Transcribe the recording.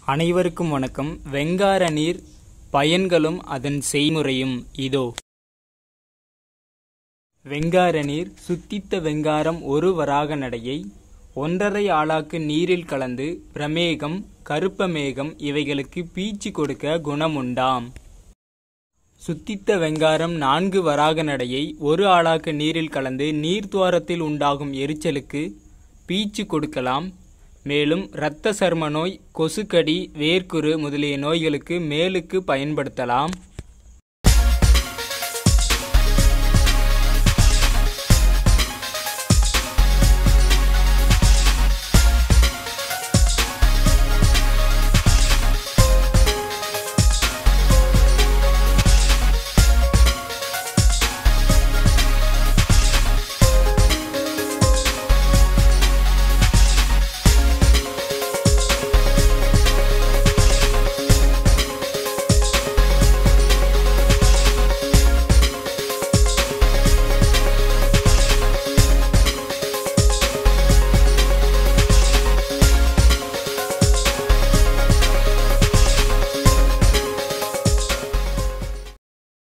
அனைவருக்கும் வணக்கம் வெங்கார நீர் பயன்களும் அதன் செய்முறையும் இதோ வெங்கார நீர் சுத்தித்த வெங்காரம் ஒரு வராக நடையை ஒன்றரை ஆளாக்கு நீரில் கலந்து பிரமேகம் கருப்பமேகம் இவைகளுக்கு பீச்சு கொடுக்க குணமுண்டாம் சுத்தித்த வெங்காரம் நான்கு வராக நடையை ஒரு ஆளாக்கு நீரில் கலந்து நீர்த்துவாரத்தில் உண்டாகும் எரிச்சலுக்கு பீச்சு கொடுக்கலாம் மேலும் இரத்த சர்ம நோய் கொசுக்கடி வேர்க்குரு முதலிய நோய்களுக்கு மேலுக்கு பயன்படுத்தலாம்